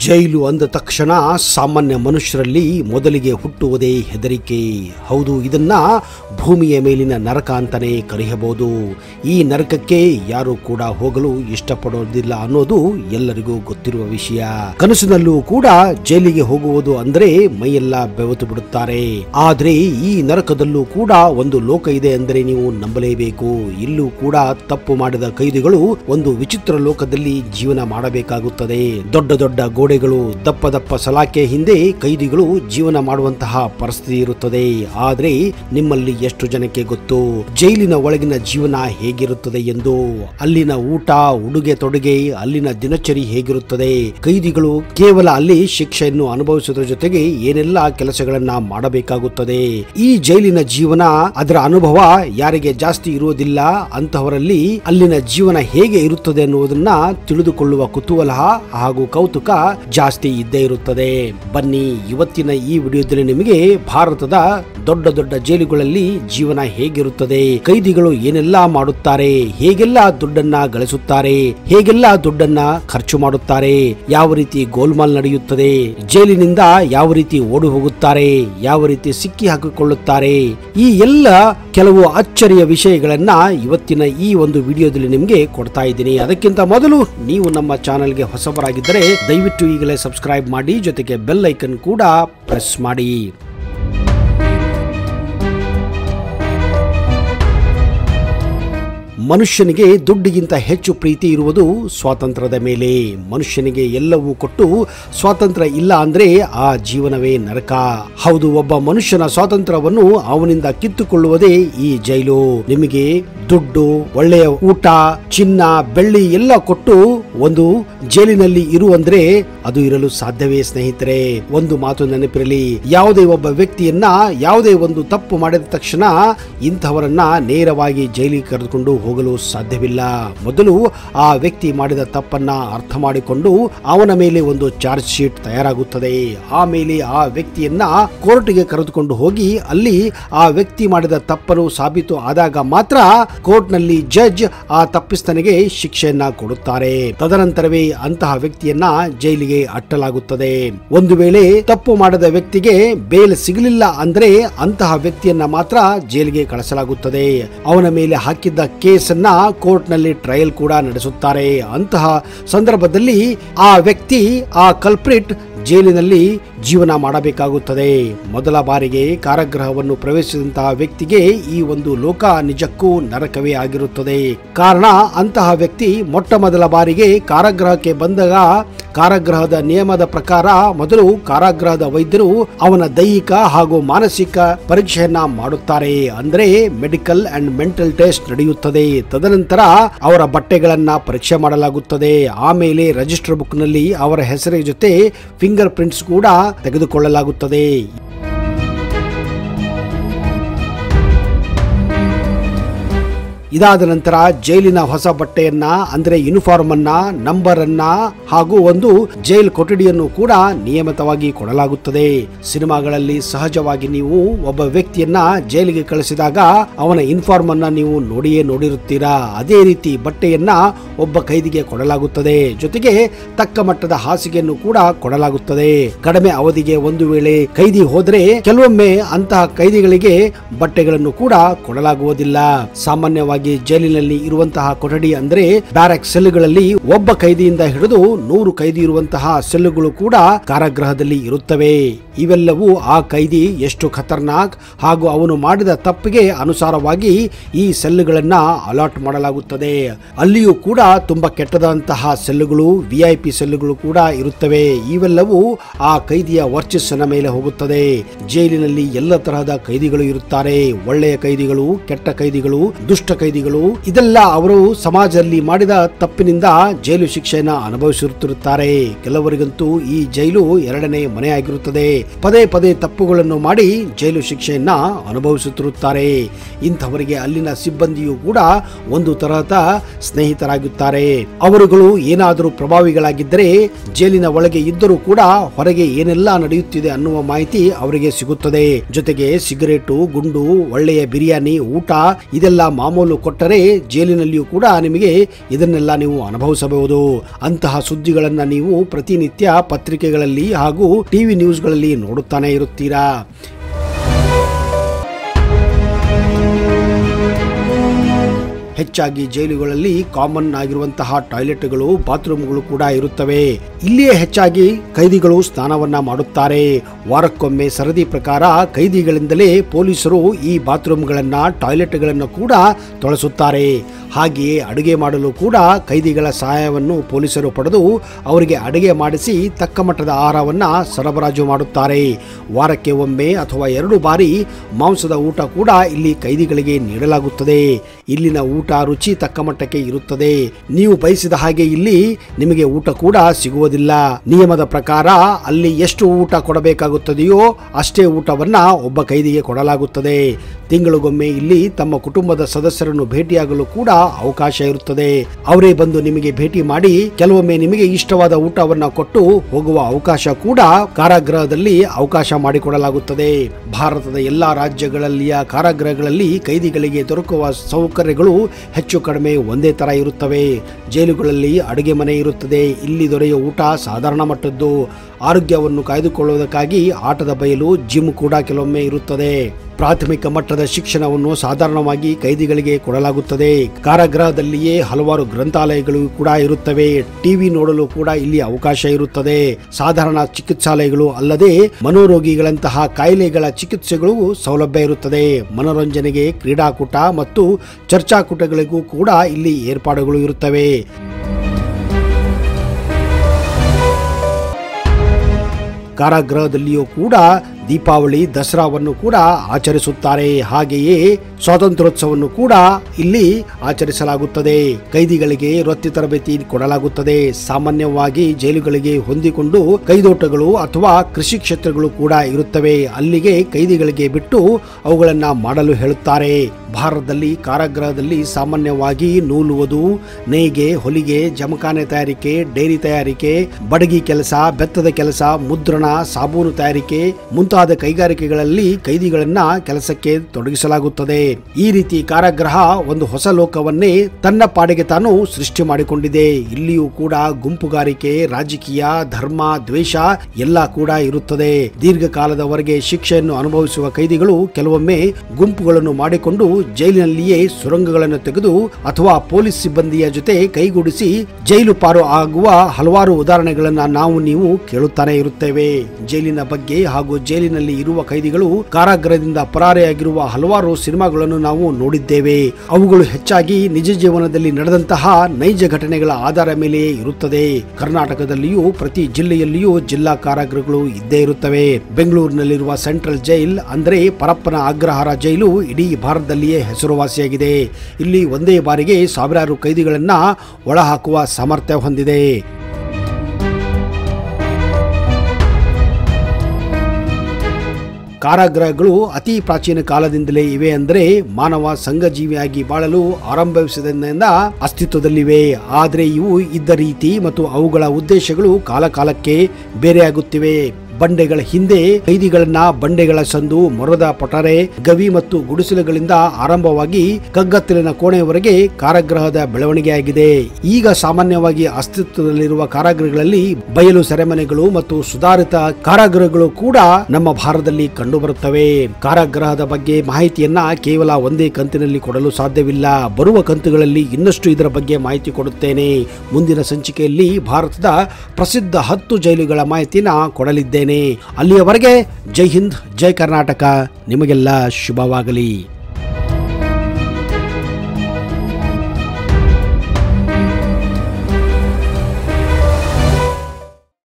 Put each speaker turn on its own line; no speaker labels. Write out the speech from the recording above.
ಜೈಲು ಅಂದ ತಕ್ಷಣ ಸಾಮಾನ್ಯ ಮನುಷ್ಯರಲ್ಲಿ ಮೊದಲಿಗೆ ಹುಟ್ಟುವುದೇ ಹೆದರಿಕೆ ಹೌದು ಇದನ್ನ ಭೂಮಿಯ ಮೇಲಿನ ನರಕ ಅಂತಾನೆ ಕರೆಯಬಹುದು ಈ ನರಕಕ್ಕೆ ಯಾರು ಕೂಡ ಹೋಗಲು ಇಷ್ಟಪಡೋದಿಲ್ಲ ಅನ್ನೋದು ಎಲ್ಲರಿಗೂ ಗೊತ್ತಿರುವ ವಿಷಯ ಕನಸಿನಲ್ಲೂ ಕೂಡ ಜೈಲಿಗೆ ಹೋಗುವುದು ಅಂದ್ರೆ ಮೈಯೆಲ್ಲ ಬೆವತು ಬಿಡುತ್ತಾರೆ ಆದ್ರೆ ಈ ನರಕದಲ್ಲೂ ಕೂಡ ಒಂದು ಲೋಕ ಇದೆ ಅಂದರೆ ನೀವು ನಂಬಲೇಬೇಕು ಇಲ್ಲೂ ಕೂಡ ತಪ್ಪು ಮಾಡಿದ ಕೈದಿಗಳು ಒಂದು ವಿಚಿತ್ರ ಲೋಕದಲ್ಲಿ ಜೀವನ ಮಾಡಬೇಕಾಗುತ್ತದೆ ದೊಡ್ಡ ದೊಡ್ಡ ಗೋಡೆಗಳು ದಪ್ಪ ದಪ್ಪ ಸಲಾಕೆ ಹಿಂದೆ ಕೈದಿಗಳು ಜೀವನ ಮಾಡುವಂತಹ ಪರಿಸ್ಥಿತಿ ಇರುತ್ತದೆ ಆದ್ರೆ ನಿಮ್ಮಲ್ಲಿ ಎಷ್ಟು ಜನಕ್ಕೆ ಗೊತ್ತು ಜೈಲಿನ ಒಳಗಿನ ಜೀವನ ಹೇಗಿರುತ್ತದೆ ಎಂದು ಅಲ್ಲಿನ ಊಟ ಉಡುಗೆ ತೊಡುಗೆ ಅಲ್ಲಿನ ದಿನಚರಿ ಹೇಗಿರುತ್ತದೆ ಕೈದಿಗಳು ಕೇವಲ ಅಲ್ಲಿ ಶಿಕ್ಷೆಯನ್ನು ಅನುಭವಿಸುವುದರ ಜೊತೆಗೆ ಏನೆಲ್ಲ ಕೆಲಸಗಳನ್ನ ಮಾಡಬೇಕಾಗುತ್ತದೆ ಈ ಜೈಲಿನ ಜೀವನ ಅದರ ಅನುಭವ ಯಾರಿಗೆ ಜಾಸ್ತಿ ಇರುವುದಿಲ್ಲ ಅಂತಹವರಲ್ಲಿ ಅಲ್ಲಿನ ಜೀವನ ಹೇಗೆ ಇರುತ್ತದೆ ಅನ್ನುವುದನ್ನ ತಿಳಿದುಕೊಳ್ಳುವ ಕುತೂಹಲ ಹಾಗೂ ಕೌತುಕ ಜಾಸ್ತಿ ಇದ್ದೇ ಇರುತ್ತದೆ ಬನ್ನಿ ಇವತ್ತಿನ ಈ ವಿಡಿಯೋದಲ್ಲಿ ನಿಮಗೆ ಭಾರತದ ದೊಡ್ಡ ದೊಡ್ಡ ಜೈಲುಗಳಲ್ಲಿ ಜೀವನ ಹೇಗಿರುತ್ತದೆ ಕೈದಿಗಳು ಏನೆಲ್ಲ ಮಾಡುತ್ತಾರೆ ಹೇಗೆಲ್ಲ ದುಡ್ಡನ್ನ ಗಳಿಸುತ್ತಾರೆ ಹೇಗೆಲ್ಲ ದುಡ್ಡನ್ನ ಖರ್ಚು ಮಾಡುತ್ತಾರೆ ಯಾವ ರೀತಿ ಗೋಲ್ಮಾಲ್ ನಡೆಯುತ್ತದೆ ಜೈಲಿನಿಂದ ಯಾವ ರೀತಿ ಓಡಿ ಹೋಗುತ್ತಾರೆ ಯಾವ ರೀತಿ ಸಿಕ್ಕಿ ಹಾಕಿಕೊಳ್ಳುತ್ತಾರೆ ಈ ಎಲ್ಲ ಕೆಲವು ಅಚ್ಚರಿಯ ವಿಷಯಗಳನ್ನ ಇವತ್ತಿನ ಈ ಒಂದು ವಿಡಿಯೋದಲ್ಲಿ ನಿಮಗೆ ಕೊಡ್ತಾ ಇದ್ದೀನಿ ಅದಕ್ಕಿಂತ ಮೊದಲು ನೀವು ನಮ್ಮ ಚಾನೆಲ್ಗೆ ಹೊಸಬರಾಗಿದ್ದರೆ ದಯವಿಟ್ಟು ಈಗಲೇ ಸಬ್ಸ್ಕ್ರೈಬ್ ಮಾಡಿ ಜೊತೆಗೆ ಬೆಲ್ ಐಕನ್ ಕೂಡ ಪ್ರೆಸ್ ಮಾಡಿ ಮನುಷ್ಯನಿಗೆ ದುಡ್ಡಿಗಿಂತ ಹೆಚ್ಚು ಪ್ರೀತಿ ಇರುವುದು ಸ್ವಾತಂತ್ರ್ಯದ ಮೇಲೆ ಮನುಷ್ಯನಿಗೆ ಎಲ್ಲವೂ ಕೊಟ್ಟು ಸ್ವಾತಂತ್ರ್ಯ ಇಲ್ಲ ಅಂದ್ರೆ ಆ ಜೀವನವೇ ನರಕ ಹೌದು ಒಬ್ಬ ಮನುಷ್ಯನ ಸ್ವಾತಂತ್ರ್ಯವನ್ನು ಅವನಿಂದ ಕಿತ್ತುಕೊಳ್ಳುವುದೇ ಈ ಜೈಲು ನಿಮಗೆ ದುಡ್ಡು ಒಳ್ಳೆಯ ಊಟ ಚಿನ್ನ ಬೆಳ್ಳಿ ಎಲ್ಲ ಕೊಟ್ಟು ಒಂದು ಜೈಲಿನಲ್ಲಿ ಇರುವಂದ್ರೆ ಅದು ಇರಲು ಸಾಧ್ಯವೇ ಸ್ನೇಹಿತರೆ ಒಂದು ಮಾತು ನೆನಪಿರಲಿ ಯಾವುದೇ ಒಬ್ಬ ವ್ಯಕ್ತಿಯನ್ನ ಯಾವುದೇ ಒಂದು ತಪ್ಪು ಮಾಡಿದ ತಕ್ಷಣ ಇಂಥವರನ್ನ ನೇರವಾಗಿ ಜೈಲಿಗೆ ಕರೆದುಕೊಂಡು ಹೋಗಲು ಸಾಧ್ಯವಿಲ್ಲ ಮೊದಲು ಆ ವ್ಯಕ್ತಿ ಮಾಡಿದ ತಪ್ಪನ್ನ ಅರ್ಥ ಮಾಡಿಕೊಂಡು ಅವನ ಮೇಲೆ ಒಂದು ಚಾರ್ಜ್ ಶೀಟ್ ತಯಾರಾಗುತ್ತದೆ ಆಮೇಲೆ ಆ ವ್ಯಕ್ತಿಯನ್ನ ಕೋರ್ಟ್ಗೆ ಕರೆದುಕೊಂಡು ಹೋಗಿ ಅಲ್ಲಿ ಆ ವ್ಯಕ್ತಿ ಮಾಡಿದ ತಪ್ಪನ್ನು ಸಾಬೀತು ಆದಾಗ ಮಾತ್ರ ಕೋರ್ಟ್ನಲ್ಲಿ ಜಡ್ಜ್ ಆ ತಪ್ಪಿಸ್ತನಿಗೆ ಶಿಕ್ಷೆಯನ್ನ ಕೊಡುತ್ತಾರೆ ತದನಂತರವೇ ಅಂತಹ ವ್ಯಕ್ತಿಯನ್ನ ಜೈಲಿಗೆ ಅಟ್ಟಲಾಗುತ್ತದೆ ಒಂದು ವೇಳೆ ತಪ್ಪು ಮಾಡದ ವ್ಯಕ್ತಿಗೆ ಬೇಲ್ ಸಿಗಲಿಲ್ಲ ಅಂದ್ರೆ ಅಂತಹ ವ್ಯಕ್ತಿಯನ್ನ ಮಾತ್ರ ಜೈಲಿಗೆ ಕಳಿಸಲಾಗುತ್ತದೆ ಅವನ ಮೇಲೆ ಹಾಕಿದ್ದ ಕೇಸನ್ನ ಕೋರ್ಟ್ನಲ್ಲಿ ಟ್ರಯಲ್ ಕೂಡ ನಡೆಸುತ್ತಾರೆ ಅಂತಹ ಸಂದರ್ಭದಲ್ಲಿ ಆ ವ್ಯಕ್ತಿ ಆ ಕಲ್ಪ್ರಿಟ್ ಜೈಲಿನಲ್ಲಿ ಜೀವನ ಮಾಡಬೇಕಾಗುತ್ತದೆ ಮೊದಲ ಬಾರಿಗೆ ಕಾರಾಗೃಹವನ್ನು ಪ್ರವೇಶಿಸಿದಂತಹ ವ್ಯಕ್ತಿಗೆ ಈ ಒಂದು ಲೋಕ ನಿಜಕ್ಕೂ ನರಕವೇ ಆಗಿರುತ್ತದೆ ಕಾರಣ ಅಂತಹ ವ್ಯಕ್ತಿ ಮೊಟ್ಟ ಮೊದಲ ಬಾರಿಗೆ ಕಾರಾಗೃಹಕ್ಕೆ ಬಂದಾಗ ಕಾರಾಗೃಹದ ನಿಯಮದ ಪ್ರಕಾರ ಮೊದಲು ಕಾರಾಗೃಹದ ವೈದ್ಯರು ಅವನ ದೈಹಿಕ ಹಾಗೂ ಮಾನಸಿಕ ಪರೀಕ್ಷೆಯನ್ನ ಮಾಡುತ್ತಾರೆ ಅಂದ್ರೆ ಮೆಡಿಕಲ್ ಅಂಡ್ ಮೆಂಟಲ್ ಟೆಸ್ಟ್ ನಡೆಯುತ್ತದೆ ತದನಂತರ ಅವರ ಬಟ್ಟೆಗಳನ್ನ ಪರೀಕ್ಷೆ ಮಾಡಲಾಗುತ್ತದೆ ಆಮೇಲೆ ರಿಜಿಸ್ಟರ್ ಬುಕ್ ನಲ್ಲಿ ಅವರ ಹೆಸರಿನ ಜೊತೆ ಫಿಂಗರ್ ಪ್ರಿಂಟ್ಸ್ ಕೂಡ ತೆಗೆದುಕೊಳ್ಳಲಾಗುತ್ತದೆ ಇದಾದ ನಂತರ ಜೈಲಿನ ಹೊಸ ಬಟ್ಟೆಯನ್ನ ಅಂದ್ರೆ ಯೂನಿಫಾರ್ಮ್ ಅನ್ನ ನಂಬರ್ ಅನ್ನ ಹಾಗೂ ಒಂದು ಜೈಲ್ ಕೊಠಡಿಯನ್ನು ಕೂಡ ನಿಯಮಿತವಾಗಿ ಕೊಡಲಾಗುತ್ತದೆ ಸಿನಿಮಾಗಳಲ್ಲಿ ಸಹಜವಾಗಿ ನೀವು ಒಬ್ಬ ವ್ಯಕ್ತಿಯನ್ನ ಜೈಲಿಗೆ ಕಳಿಸಿದಾಗ ಅವನ ಯೂನಿಫಾರ್ಮ್ ಅನ್ನ ನೀವು ನೋಡಿಯೇ ನೋಡಿರುತ್ತೀರಾ ಅದೇ ರೀತಿ ಬಟ್ಟೆಯನ್ನ ಒಬ್ಬ ಕೈದಿಗೆ ಕೊಡಲಾಗುತ್ತದೆ ಜೊತೆಗೆ ತಕ್ಕ ಮಟ್ಟದ ಹಾಸಿಗೆಯನ್ನು ಕೂಡ ಕೊಡಲಾಗುತ್ತದೆ ಕಡಿಮೆ ಅವಧಿಗೆ ಒಂದು ವೇಳೆ ಕೈದಿ ಹೋದ್ರೆ ಕೆಲವೊಮ್ಮೆ ಅಂತಹ ಕೈದಿಗಳಿಗೆ ಬಟ್ಟೆಗಳನ್ನು ಕೂಡ ಕೊಡಲಾಗುವುದಿಲ್ಲ ಸಾಮಾನ್ಯವಾಗಿ ಜೈಲಿನಲ್ಲಿ ಇರುವಂತಹ ಕೊಠಡಿ ಅಂದ್ರೆ ಬ್ಯಾರಕ್ ಸೆಲ್ಗಳಲ್ಲಿ ಒಬ್ಬ ಕೈದಿಯಿಂದ ಹಿಡಿದು ನೂರು ಕೈದಿ ಇರುವಂತಹ ಸೆಲ್ಲುಗಳು ಕೂಡ ಕಾರಾಗೃಹದಲ್ಲಿ ಇರುತ್ತವೆ ಇವೆಲ್ಲವೂ ಆ ಕೈದಿ ಎಷ್ಟು ಖತರ್ನಾಕ್ ಹಾಗೂ ಅವನು ಮಾಡಿದ ತಪ್ಪಿಗೆ ಅನುಸಾರವಾಗಿ ಈ ಸೆಲ್ಲುಗಳನ್ನ ಅಲಾಟ್ ಮಾಡಲಾಗುತ್ತದೆ ಅಲ್ಲಿಯೂ ಕೂಡ ತುಂಬಾ ಕೆಟ್ಟದಂತಹ ಸೆಲ್ಲುಗಳು ವಿ ಐ ಪಿ ಸೆಲ್ಲುಗಳು ಕೂಡ ಇರುತ್ತವೆ ಇವೆಲ್ಲವೂ ಆ ಕೈದಿಯ ವರ್ಚಸ್ಸಿನ ಮೇಲೆ ಹೋಗುತ್ತದೆ ಜೈಲಿನಲ್ಲಿ ಎಲ್ಲ ತರಹದ ಕೈದಿಗಳು ಇರುತ್ತಾರೆ ಒಳ್ಳೆಯ ಕೈದಿಗಳು ಕೆಟ್ಟ ಕೈದಿಗಳು ದುಷ್ಟ ಕೈದಿಗಳು ಇದೆಲ್ಲ ಅವರು ಸಮಾಜದಲ್ಲಿ ಮಾಡಿದ ತಪ್ಪಿನಿಂದ ಜೈಲು ಶಿಕ್ಷೆಯನ್ನ ಅನುಭವಿಸುತ್ತಿರುತ್ತಾರೆ ಕೆಲವರಿಗಂತೂ ಈ ಜೈಲು ಎರಡನೇ ಮನೆ ಆಗಿರುತ್ತದೆ ಪದೇ ಪದೇ ತಪ್ಪುಗಳನ್ನು ಮಾಡಿ ಜೈಲು ಶಿಕ್ಷೆಯನ್ನ ಅನುಭವಿಸುತ್ತಿರುತ್ತಾರೆ ಇಂಥವರಿಗೆ ಅಲ್ಲಿನ ಸಿಬ್ಬಂದಿಯು ಕೂಡ ಒಂದು ತರಹದ ಸ್ನೇಹಿತರಾಗಿ ಇರುತ್ತಾರೆ ಅವರುಗಳು ಏನಾದರೂ ಪ್ರಭಾವಿಗಳಾಗಿದ್ದರೆ ಜೈಲಿನ ಒಳಗೆ ಇದ್ದರೂ ಕೂಡ ಹೊರಗೆ ಏನೆಲ್ಲ ನಡೆಯುತ್ತಿದೆ ಅನ್ನುವ ಮಾಹಿತಿ ಅವರಿಗೆ ಸಿಗುತ್ತದೆ ಜೊತೆಗೆ ಸಿಗರೇಟು ಗುಂಡು ಒಳ್ಳೆಯ ಬಿರಿಯಾನಿ ಊಟ ಇದೆಲ್ಲ ಮಾಮೂಲು ಕೊಟ್ಟರೆ ಜೈಲಿನಲ್ಲಿಯೂ ಕೂಡ ನಿಮಗೆ ಇದನ್ನೆಲ್ಲ ನೀವು ಅನುಭವಿಸಬಹುದು ಅಂತಹ ಸುದ್ದಿಗಳನ್ನ ನೀವು ಪ್ರತಿನಿತ್ಯ ಪತ್ರಿಕೆಗಳಲ್ಲಿ ಹಾಗೂ ಟಿವಿ ನ್ಯೂಸ್ಗಳಲ್ಲಿ ನೋಡುತ್ತಾನೆ ಇರುತ್ತೀರಾ ಹೆಚ್ಚಾಗಿ ಜೈಲುಗಳಲ್ಲಿ ಕಾಮನ್ ಆಗಿರುವಂತಹ ಟಾಯ್ಲೆಟ್ಗಳು ಬಾತ್ರೂಮ್ಗಳು ಕೂಡ ಇರುತ್ತವೆ ಇಲ್ಲಿಯೇ ಹೆಚ್ಚಾಗಿ ಕೈದಿಗಳು ಸ್ನಾನವನ್ನ ಮಾಡುತ್ತಾರೆ ವಾರಕ್ಕೊಮ್ಮೆ ಸರದಿ ಪ್ರಕಾರ ಕೈದಿಗಳಿಂದಲೇ ಪೊಲೀಸರು ಈ ಬಾತ್ರೂಮ್ಗಳನ್ನ ಟಾಯ್ಲೆಟ್ಗಳನ್ನು ಕೂಡ ತೊಳಸುತ್ತಾರೆ ಹಾಗೆಯೇ ಅಡುಗೆ ಮಾಡಲು ಕೂಡ ಕೈದಿಗಳ ಸಹಾಯವನ್ನು ಪೊಲೀಸರು ಪಡೆದು ಅವರಿಗೆ ಅಡುಗೆ ಮಾಡಿಸಿ ತಕ್ಕ ಮಟ್ಟದ ಆಹಾರವನ್ನ ಸರಬರಾಜು ಮಾಡುತ್ತಾರೆ ವಾರಕ್ಕೆ ಒಮ್ಮೆ ಅಥವಾ ಎರಡು ಬಾರಿ ಮಾಂಸದ ಊಟ ಕೂಡ ಇಲ್ಲಿ ಕೈದಿಗಳಿಗೆ ನೀಡಲಾಗುತ್ತದೆ ಇಲ್ಲಿನ ಊಟ ರುಚಿ ತಕ್ಕ ಮಟ್ಟಕ್ಕೆ ಇರುತ್ತದೆ ನೀವು ಬಯಸಿದ ಹಾಗೆ ಇಲ್ಲಿ ನಿಮಗೆ ಊಟ ಕೂಡ ಸಿಗುವುದಿಲ್ಲ ನಿಯಮದ ಪ್ರಕಾರ ಅಲ್ಲಿ ಎಷ್ಟು ಊಟ ಕೊಡಬೇಕಾಗುತ್ತದೆಯೋ ಅಷ್ಟೇ ಊಟವನ್ನ ಒಬ್ಬ ಕೈದಿಗೆ ಕೊಡಲಾಗುತ್ತದೆ ತಿಂಗಳಿಗೊಮ್ಮೆ ಇಲ್ಲಿ ತಮ್ಮ ಕುಟುಂಬದ ಸದಸ್ಯರನ್ನು ಭೇಟಿಯಾಗಲು ಕೂಡ ಅವಕಾಶ ಇರುತ್ತದೆ ಅವರೇ ಬಂದು ನಿಮಗೆ ಭೇಟಿ ಮಾಡಿ ಕೆಲವೊಮ್ಮೆ ನಿಮಗೆ ಇಷ್ಟವಾದ ಊಟವನ್ನ ಕೊಟ್ಟು ಹೋಗುವ ಅವಕಾಶ ಕೂಡ ಕಾರಾಗೃಹದಲ್ಲಿ ಅವಕಾಶ ಮಾಡಿಕೊಡಲಾಗುತ್ತದೆ ಭಾರತದ ಎಲ್ಲಾ ರಾಜ್ಯಗಳಲ್ಲಿಯ ಕಾರಾಗೃಹಗಳಲ್ಲಿ ಕೈದಿಗಳಿಗೆ ದೊರಕುವ ಸೌಕರ್ಯಗಳು ಹೆಚ್ಚು ಕಡಿಮೆ ಒಂದೇ ತರ ಇರುತ್ತವೆ ಜೈಲುಗಳಲ್ಲಿ ಅಡುಗೆ ಮನೆ ಇರುತ್ತದೆ ಇಲ್ಲಿ ದೊರೆಯುವ ಊಟ ಸಾಧಾರಣ ಮಟ್ಟದ್ದು ಆರೋಗ್ಯವನ್ನು ಕಾಯ್ದುಕೊಳ್ಳುವುದಕ್ಕಾಗಿ ಆಟದ ಬಯಲು ಜಿಮ್ ಕೂಡ ಕೆಲವೊಮ್ಮೆ ಇರುತ್ತದೆ ಪ್ರಾಥಮಿಕ ಮಟ್ಟದ ಶಿಕ್ಷಣವನ್ನು ಸಾಧಾರಣವಾಗಿ ಕೈದಿಗಳಿಗೆ ಕೊಡಲಾಗುತ್ತದೆ ಕಾರಾಗೃಹದಲ್ಲಿಯೇ ಹಲವಾರು ಗ್ರಂಥಾಲಯಗಳು ಕೂಡ ಇರುತ್ತವೆ ಟಿವಿ ನೋಡಲು ಕೂಡ ಇಲ್ಲಿ ಅವಕಾಶ ಇರುತ್ತದೆ ಸಾಧಾರಣ ಚಿಕಿತ್ಸಾಲಯಗಳು ಅಲ್ಲದೆ ಮನೋರೋಗಿಗಳಂತಹ ಕಾಯಿಲೆಗಳ ಚಿಕಿತ್ಸೆಗಳು ಸೌಲಭ್ಯ ಇರುತ್ತದೆ ಮನೋರಂಜನೆಗೆ ಕ್ರೀಡಾಕೂಟ ಮತ್ತು ಚರ್ಚಾಕೂಟಗಳಿಗೂ ಕೂಡ ಇಲ್ಲಿ ಏರ್ಪಾಡುಗಳು ಇರುತ್ತವೆ ಕಾರಾಗೃಹದಲ್ಲಿಯೂ ಕೂಡ ದೀಪಾವಳಿ ದಸರಾವನ್ನು ಕೂಡ ಆಚರಿಸುತ್ತಾರೆ ಹಾಗೆಯೇ ಸ್ವಾತಂತ್ರ್ಯೋತ್ಸವವನ್ನು ಕೂಡ ಇಲ್ಲಿ ಆಚರಿಸಲಾಗುತ್ತದೆ ಕೈದಿಗಳಿಗೆ ವೃತ್ತಿ ತರಬೇತಿ ಕೊಡಲಾಗುತ್ತದೆ ಸಾಮಾನ್ಯವಾಗಿ ಜೈಲುಗಳಿಗೆ ಹೊಂದಿಕೊಂಡು ಕೈದೋಟಗಳು ಅಥವಾ ಕೃಷಿ ಕ್ಷೇತ್ರಗಳು ಕೂಡ ಇರುತ್ತವೆ ಅಲ್ಲಿಗೆ ಕೈದಿಗಳಿಗೆ ಬಿಟ್ಟು ಅವುಗಳನ್ನ ಮಾಡಲು ಹೇಳುತ್ತಾರೆ ಭಾರತದಲ್ಲಿ ಕಾರಾಗೃಹದಲ್ಲಿ ಸಾಮಾನ್ಯವಾಗಿ ನೂಲುವುದು ನೇಯ್ಗೆ ಹೊಲಿಗೆ ಜಮಖಾನೆ ತಯಾರಿಕೆ ಡೈರಿ ತಯಾರಿಕೆ ಬಡಗಿ ಕೆಲಸ ಬೆತ್ತದ ಕೆಲಸ ಮುದ್ರಣ ಸಾಬೂನು ತಯಾರಿಕೆ ಮುಂತಾದ ಕೈಗಾರಿಕೆಗಳಲ್ಲಿ ಕೈದಿಗಳನ್ನ ಕೆಲಸಕ್ಕೆ ತೊಡಗಿಸಲಾಗುತ್ತದೆ ಈ ರೀತಿ ಕಾರಾಗೃಹ ಒಂದು ಹೊಸ ಲೋಕವನ್ನೇ ತನ್ನ ಪಾಡಿಗೆ ತಾನು ಸೃಷ್ಟಿ ಮಾಡಿಕೊಂಡಿದೆ ಇಲ್ಲಿಯೂ ಕೂಡ ಗುಂಪುಗಾರಿಕೆ ರಾಜಕೀಯ ಧರ್ಮ ದ್ವೇಷ ಎಲ್ಲ ಕೂಡ ಇರುತ್ತದೆ ದೀರ್ಘಕಾಲದವರೆಗೆ ಶಿಕ್ಷೆಯನ್ನು ಅನುಭವಿಸುವ ಕೈದಿಗಳು ಕೆಲವೊಮ್ಮೆ ಗುಂಪುಗಳನ್ನು ಮಾಡಿಕೊಂಡು ಜೈಲಿನಲ್ಲಿಯೇ ಸುರಂಗಗಳನ್ನು ತೆಗೆದು ಅಥವಾ ಪೊಲೀಸ್ ಸಿಬ್ಬಂದಿಯ ಜೊತೆ ಕೈಗೂಡಿಸಿ ಜೈಲು ಪಾರು ಆಗುವ ಹಲವಾರು ಉದಾಹರಣೆಗಳನ್ನ ನಾವು ನೀವು ಕೇಳುತ್ತಾನೆ ಇರುತ್ತೇವೆ ಜೈಲಿನ ಬಗ್ಗೆ ಹಾಗೂ ಜೈಲಿನಲ್ಲಿ ಇರುವ ಕೈದಿಗಳು ಕಾರಾಗೃಹದಿಂದ ಪರಾರಿಯಾಗಿರುವ ಹಲವಾರು ಸಿನಿಮಾಗಳನ್ನು ನಾವು ನೋಡಿದ್ದೇವೆ ಅವುಗಳು ಹೆಚ್ಚಾಗಿ ನಿಜ ಜೀವನದಲ್ಲಿ ನಡೆದಂತಹ ನೈಜ ಘಟನೆಗಳ ಆಧಾರ ಮೇಲೆ ಇರುತ್ತದೆ ಕರ್ನಾಟಕದಲ್ಲಿಯೂ ಪ್ರತಿ ಜಿಲ್ಲೆಯಲ್ಲಿಯೂ ಜಿಲ್ಲಾ ಕಾರಾಗೃಹಗಳು ಇದ್ದೇ ಇರುತ್ತವೆ ಬೆಂಗಳೂರಿನಲ್ಲಿರುವ ಸೆಂಟ್ರಲ್ ಜೈಲ್ ಅಂದ್ರೆ ಪರಪ್ಪನ ಅಗ್ರಹಾರ ಜೈಲು ಇಡೀ ಭಾರತದಲ್ಲಿಯೇ ಹೆಸರುವಾಸಿಯಾಗಿದೆ ಇಲ್ಲಿ ಒಂದೇ ಬಾರಿಗೆ ಸಾವಿರಾರು ಕೈದಿಗಳನ್ನ ಒಳಹಾಕುವ ಸಾಮರ್ಥ್ಯ ಹೊಂದಿದೆ ಕಾರಾಗೃಹಗಳು ಅತಿ ಪ್ರಾಚೀನ ಕಾಲದಿಂದಲೇ ಇವೆ ಅಂದರೆ ಮಾನವ ಸಂಘಜೀವಿಯಾಗಿ ಬಾಳಲು ಆರಂಭಿಸಿದಿಂದ ಅಸ್ತಿತ್ವದಲ್ಲಿವೆ ಆದರೆ ಇವು ಇದ್ದ ರೀತಿ ಮತ್ತು ಅವುಗಳ ಉದ್ದೇಶಗಳು ಕಾಲಕಾಲಕ್ಕೆ ಬೇರೆಯಾಗುತ್ತಿವೆ ಬಂಡೆಗಳ ಹಿಂದೆ ಕೈದಿಗಳನ್ನ ಬಂಡೆಗಳ ಸಂದು ಮೊರದ ಪೊಟರೆ ಗವಿ ಮತ್ತು ಗುಡಿಸಲುಗಳಿಂದ ಆರಂಭವಾಗಿ ಕಗ್ಗತ್ತಲಿನ ಕೋಣೆಯವರೆಗೆ ಕಾರಾಗೃಹದ ಬೆಳವಣಿಗೆಯಾಗಿದೆ ಈಗ ಸಾಮಾನ್ಯವಾಗಿ ಅಸ್ತಿತ್ವದಲ್ಲಿರುವ ಕಾರಾಗೃಹಗಳಲ್ಲಿ ಬಯಲು ಸೆರೆಮನೆಗಳು ಮತ್ತು ಸುಧಾರಿತ ಕಾರಾಗೃಹಗಳು ಕೂಡ ನಮ್ಮ ಭಾರತದಲ್ಲಿ ಕಂಡುಬರುತ್ತವೆ ಕಾರಾಗೃಹದ ಬಗ್ಗೆ ಮಾಹಿತಿಯನ್ನ ಕೇವಲ ಒಂದೇ ಕಂತಿನಲ್ಲಿ ಕೊಡಲು ಸಾಧ್ಯವಿಲ್ಲ ಬರುವ ಕಂತುಗಳಲ್ಲಿ ಇನ್ನಷ್ಟು ಇದರ ಬಗ್ಗೆ ಮಾಹಿತಿ ಕೊಡುತ್ತೇನೆ ಮುಂದಿನ ಸಂಚಿಕೆಯಲ್ಲಿ ಭಾರತದ ಪ್ರಸಿದ್ಧ ಹತ್ತು ಜೈಲುಗಳ ಮಾಹಿತಿನ ಕೊಡಲಿದ್ದೇನೆ ಅಲ್ಲಿಯವರೆಗೆ ಜೈ ಹಿಂದ್ ಜೈ ಕರ್ನಾಟಕ ನಿಮಗೆಲ್ಲ ಶುಭವಾಗಲಿ